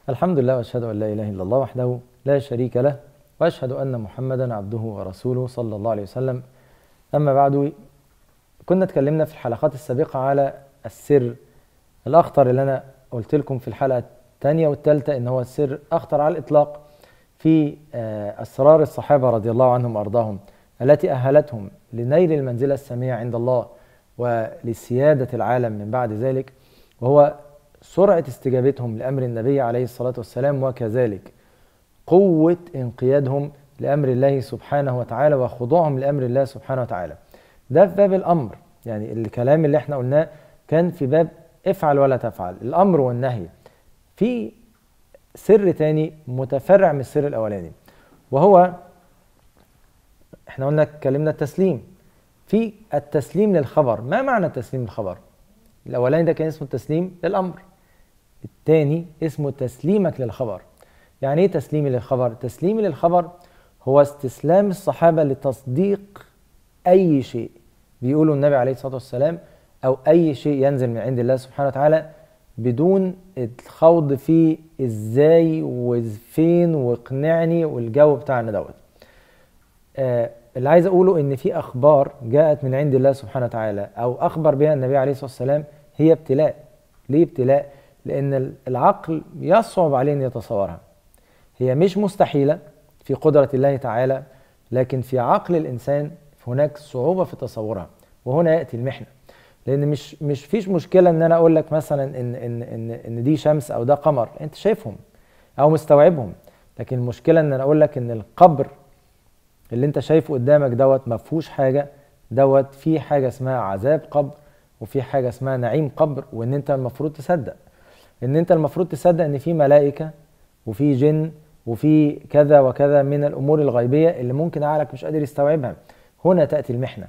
الحمد لله واشهد ان لا اله الا الله وحده لا شريك له واشهد ان محمدا عبده ورسوله صلى الله عليه وسلم اما بعد كنا اتكلمنا في الحلقات السابقه على السر الاخطر اللي انا قلت لكم في الحلقه الثانيه والثالثه ان هو السر اخطر على الاطلاق في آه، اسرار الصحابه رضي الله عنهم وارضاهم التي اهلتهم لنيل المنزله الساميه عند الله ولسياده العالم من بعد ذلك وهو سرعه استجابتهم لامر النبي عليه الصلاه والسلام وكذلك قوه انقيادهم لامر الله سبحانه وتعالى وخضوعهم لامر الله سبحانه وتعالى. ده في باب الامر يعني الكلام اللي احنا قلناه كان في باب افعل ولا تفعل الامر والنهي. في سر تاني متفرع من السر الاولاني وهو احنا قلنا اتكلمنا التسليم في التسليم للخبر ما معنى تسليم الخبر الاولاني ده كان اسمه التسليم للامر الثاني اسمه تسليمك للخبر يعني ايه تسليمي للخبر تسليمي للخبر هو استسلام الصحابه لتصديق اي شيء بيقوله النبي عليه الصلاه والسلام او اي شيء ينزل من عند الله سبحانه وتعالى بدون الخوض في ازاي وفين واقنعني والجو بتاعنا دوت آه اللي عايز اقوله ان في اخبار جاءت من عند الله سبحانه وتعالى او اخبر بها النبي عليه الصلاه والسلام هي ابتلاء ليه ابتلاء لان العقل يصعب عليه ان يتصورها هي مش مستحيله في قدره الله تعالى لكن في عقل الانسان هناك صعوبه في تصورها وهنا ياتي المحنه لان مش مش فيش مشكله ان انا اقول لك مثلا ان ان ان ان دي شمس او ده قمر انت شايفهم او مستوعبهم لكن المشكله ان انا اقول لك ان القبر اللي انت شايفه قدامك دوت ما فيهوش حاجه دوت في حاجه اسمها عذاب قبر وفي حاجه اسمها نعيم قبر وان انت المفروض تصدق ان انت المفروض تصدق ان في ملائكه وفي جن وفي كذا وكذا من الامور الغيبيه اللي ممكن عقلك مش قادر يستوعبها هنا تاتي المحنه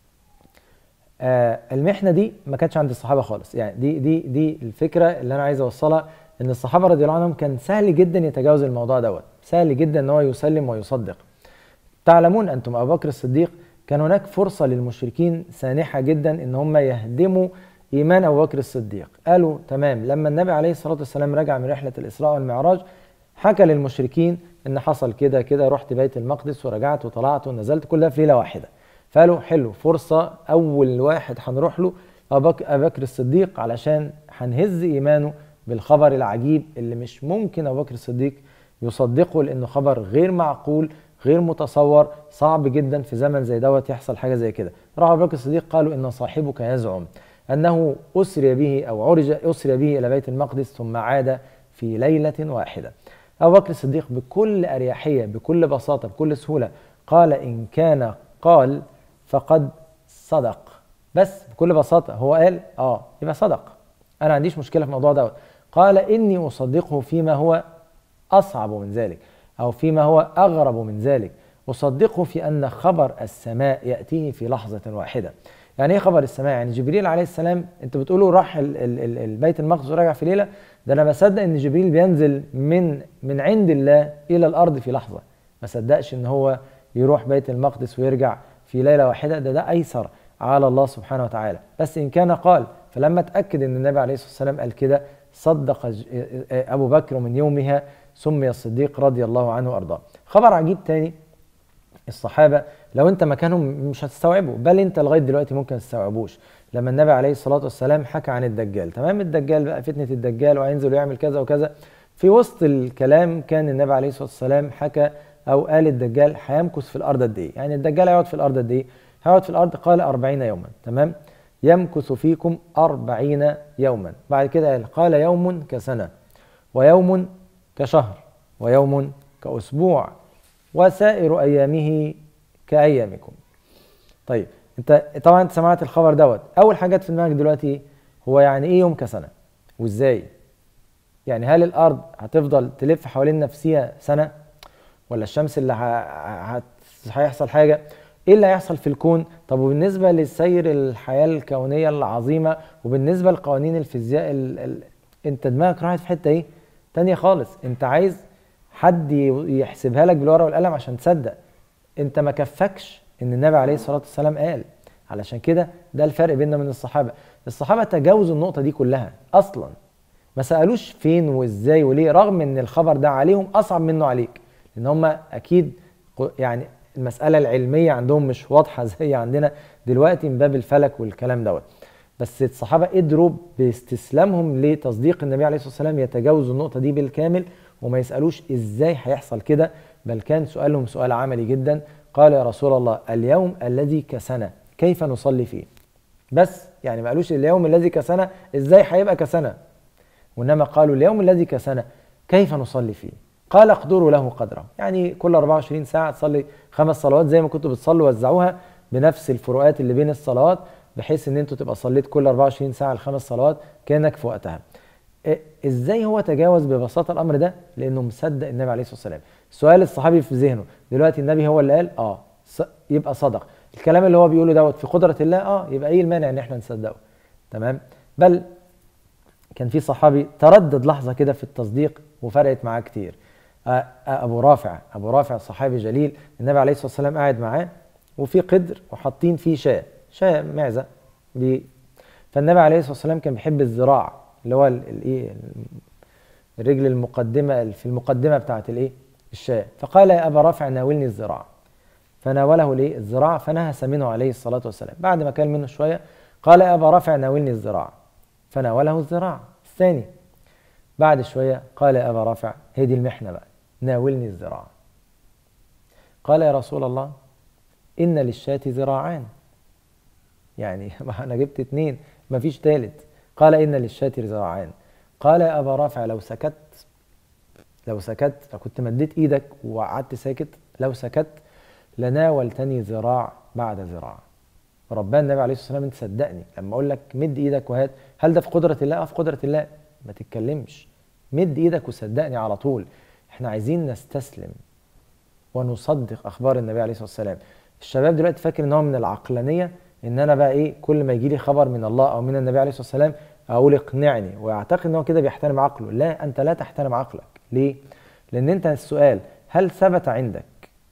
آه المحنه دي ما كانتش عند الصحابه خالص يعني دي دي دي الفكره اللي انا عايز اوصلها ان الصحابه رضي الله عنهم كان سهل جدا يتجاوز الموضوع دوت سهل جدا ان هو يسلم ويصدق تعلمون انتم ابو بكر الصديق كان هناك فرصه للمشركين سانحه جدا ان هم يهدموا ايمان ابو بكر الصديق قالوا تمام لما النبي عليه الصلاه والسلام رجع من رحله الاسراء والمعراج حكى للمشركين ان حصل كده كده رحت بيت المقدس ورجعت وطلعت ونزلت كلها في ليله واحده فقالوا حلو فرصه اول واحد هنروح له ابو بكر الصديق علشان هنهز ايمانه بالخبر العجيب اللي مش ممكن ابو بكر الصديق يصدقه لانه خبر غير معقول غير متصور صعب جدا في زمن زي دوت يحصل حاجه زي كده راح ابو بكر الصديق قالوا ان صاحبك يزعم انه اسري به او عرج اسري به الى بيت المقدس ثم عاد في ليله واحده ابو بكر الصديق بكل اريحيه بكل بساطه بكل سهوله قال ان كان قال فقد صدق بس بكل بساطه هو قال اه يبقى صدق انا ما عنديش مشكله في الموضوع دوت قال اني اصدقه فيما هو اصعب من ذلك او فيما هو اغرب من ذلك اصدقه في ان خبر السماء ياتيه في لحظه واحده يعني ايه خبر السماء يعني جبريل عليه السلام انت بتقولوا راح ال ال ال البيت المقدس ورجع في ليله ده انا بصدق ان جبريل بينزل من من عند الله الى الارض في لحظه ما صدقش ان هو يروح بيت المقدس ويرجع في ليله واحده ده ده ايسر على الله سبحانه وتعالى بس ان كان قال فلما اتاكد ان النبي عليه الصلاه والسلام قال كده صدق ابو بكر ومن يومها سمي الصديق رضي الله عنه وارضاه خبر عجيب تاني الصحابه لو انت مكانهم مش هتستوعبه بل انت لغايه دلوقتي ممكن ما تستوعبوش لما النبي عليه الصلاه والسلام حكى عن الدجال تمام الدجال بقى فتنه الدجال وهينزل ويعمل كذا وكذا في وسط الكلام كان النبي عليه الصلاه والسلام حكى او قال الدجال هيمكث في الارض قد ايه يعني الدجال هيقعد في الارض قد ايه هيقعد في الارض قال أربعين يوما تمام يمكث فيكم أربعين يوما بعد كده قال قال يوم كسنه ويوم كشهر ويوم كأسبوع وسائر أيامه كأيامكم طيب انت طبعا انت سمعت الخبر دوت اول حاجه في دماغك دلوقتي هو يعني ايه يوم كسنه وازاي يعني هل الارض هتفضل تلف حوالين نفسها سنه ولا الشمس اللي هيحصل حاجه ايه اللي هيحصل في الكون طب وبالنسبه لسير الحياه الكونيه العظيمه وبالنسبه لقوانين الفيزياء ال... ال... انت دماغك راحت في حته ايه تانية خالص انت عايز حد يحسبها لك بالورقه والقلم عشان تصدق انت ما كفكش ان النبي عليه الصلاه والسلام قال علشان كده ده الفرق بيننا من الصحابه الصحابه تجاوزوا النقطه دي كلها اصلا ما سالوش فين وازاي وليه رغم ان الخبر ده عليهم اصعب منه عليك لان هم اكيد ق- يعني المساله العلميه عندهم مش واضحه زي عندنا دلوقتي من باب الفلك والكلام دوت بس الصحابه قدروا باستسلامهم لتصديق النبي عليه الصلاه والسلام يتجاوزوا النقطه دي بالكامل وما يسالوش ازاي هيحصل كده بل كان سؤالهم سؤال عملي جدا قال يا رسول الله اليوم الذي كسنا كيف نصلي فيه بس يعني ما قالوش اليوم الذي كسنا ازاي هيبقى كسنا وانما قالوا اليوم الذي كسنا كيف نصلي فيه قال اقدروا له قدره يعني كل 24 ساعه تصلي خمس صلوات زي ما كنتوا بتصلوا وزعوها بنفس الفروقات اللي بين الصلوات بحيث ان انتوا تبقى صليت كل 24 ساعه الخمس صلوات كانك في وقتها إيه، ازاي هو تجاوز ببساطه الامر ده لانه مصدق النبي عليه الصلاه والسلام سؤال الصحابي في ذهنه دلوقتي النبي هو اللي قال اه ص- يبقى صدق الكلام اللي هو بيقوله دوت في قدره الله اه يبقى ايه المانع ان احنا نصدقه تمام بل كان في صحابي تردد لحظه كده في التصديق وفرقت معاه كتير آه، آه، ابو رافع ابو رافع صحابي جليل النبي عليه الصلاه والسلام قاعد معاه وفي قدر وحاطين فيه شاة شاة معزه بي فالنبي عليه الصلاه والسلام كان بيحب الذراع اللي هو ال- الايه الرجل المقدمه في المقدمه بتاعت الايه الشاة فقال يا ابا رافع ناولني الذراع فناوله الايه الذراع فنهس منه عليه الصلاه والسلام بعد ما كان منه شويه قال يا ابا رافع ناولني الذراع فناوله الذراع الثاني بعد شويه قال يا ابا رافع هي دي المحنه بقى ناولني الذراع قال يا رسول الله ان للشاة ذراعان يعني ما انا جبت اتنين ما فيش تالت قال ان للشاة ذراعان قال يا ابا رافع لو سكت لو سكت لو كنت مديت ايدك وقعدت ساكت لو سكت لناولتني ذراع بعد ذراع ربنا النبي عليه الصلاه والسلام انت صدقني لما اقول لك مد ايدك وهات هل ده في قدره الله اه في قدره الله ما تتكلمش مد ايدك وصدقني على طول احنا عايزين نستسلم ونصدق اخبار النبي عليه الصلاه والسلام الشباب دلوقتي فاكر ان هو من العقلانيه ان انا بقى ايه كل ما يجي لي خبر من الله او من النبي عليه الصلاه والسلام اقول اقنعني ويعتقد ان هو كده بيحترم عقله لا انت لا تحترم عقلك ليه لان انت السؤال هل ثبت عندك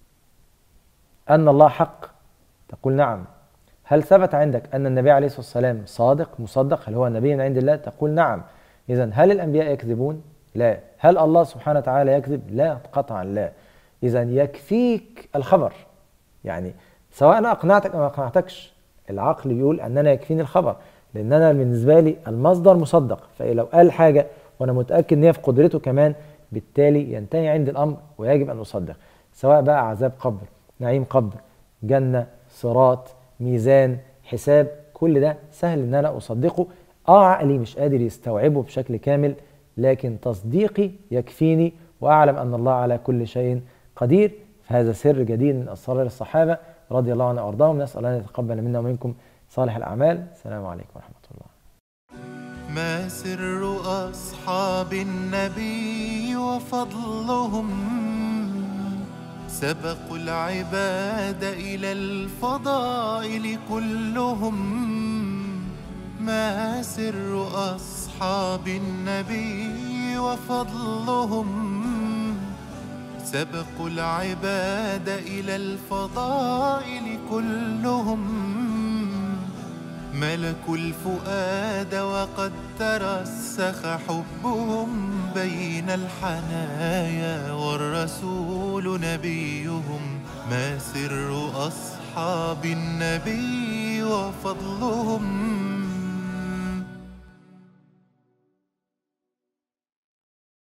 ان الله حق تقول نعم هل ثبت عندك ان النبي عليه الصلاه والسلام صادق مصدق هل هو نبي من عند الله تقول نعم اذا هل الانبياء يكذبون لا هل الله سبحانه وتعالى يكذب لا قطعا لا اذا يكفيك الخبر يعني سواء انا اقنعتك او ما اقنعتكش العقل بيقول ان انا يكفيني الخبر لان انا بالنسبه لي المصدر مصدق فلو قال حاجه وانا متاكد ان هي في قدرته كمان بالتالي ينتهي عند الامر ويجب ان اصدق سواء بقى عذاب قبر نعيم قبر جنه صراط ميزان حساب كل ده سهل ان انا اصدقه اه عقلي مش قادر يستوعبه بشكل كامل لكن تصديقي يكفيني واعلم ان الله على كل شيء قدير فهذا سر جديد من اسرار الصحابه رضي الله عنهم وارضاهم نسال الله ان يتقبل منا ومنكم صالح الاعمال السلام عليكم ورحمه الله ما سر أصحاب النبي وفضلهم سبقوا العباد إلى الفضائل كلهم ما سر أصحاب النبي وفضلهم سبقوا العباد إلى الفضائل كلهم ملكوا الفؤاد وقد ترسخ حبهم بين الحنايا والرسول نبيهم ما سر أصحاب النبي وفضلهم